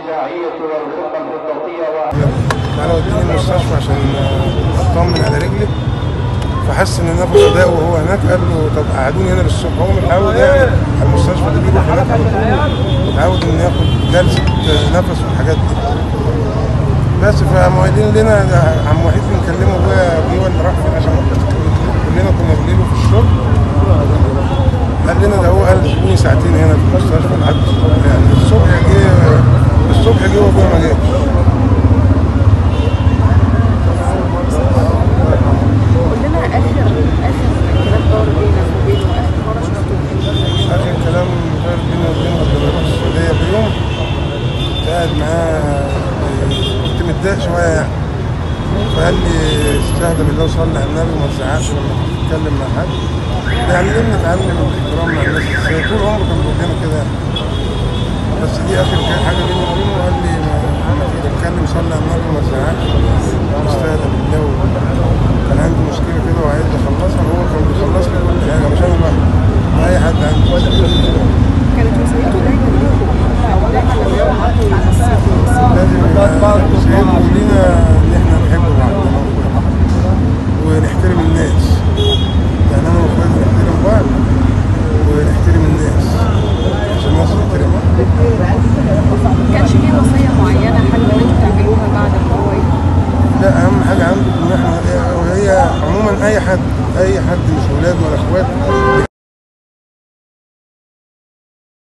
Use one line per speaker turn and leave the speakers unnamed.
الإذاعية والخطة الخططية و...
تعالى وديني المستشفى عشان اطمن على رجلي فحس ان نفسه ضاق وهو هناك قال له طب قعدوني هنا للصبح هو متعود يعني على المستشفى ده بيروح هناك على طول متعود انه ياخد جلسه نفس والحاجات دي بس فموعدين لنا ده عم وحيد بنكلمه ابويا جه ولا راح فين عشان كلنا كنا بالليل في الشغل قال لنا ده هو قال سيبوني ساعتين هنا في المستشفى لحد يعني الصبح جه الصبح جه وابويا ما جاش
قول لنا اخر اخر كلام دار بينك وبينه اخر مره شفته
آخر كلام غير بيني وبينه قبل ما اروح السعودية بيوم كنت قاعد معاه كنت متضايق شوية يعني فقال لي استهدى بالله وصلي على النبي وما تزعقش لما تتكلم مع حد بيعلمنا نتعلم الاحترام مع الناس ازاي طول عمره كان بيقول لنا كده يعني بس دي آخر كان حاجة بيني وبينه وقال لي ما- لما تيجي تتكلم صلي على النبي وما تزعقش استهدى بالله كان عنده مشكلة كده وعايز يخلصها هو كان بيخلص لي كل حاجة مش أنا لوحدي أي حد عنده مشكلة
كانت وصيته دايما ليكم او دايما لما يقعدوا يوصيكم
لازم يبقى سيد ولينا ان احنا نحب بعض ونحترم الناس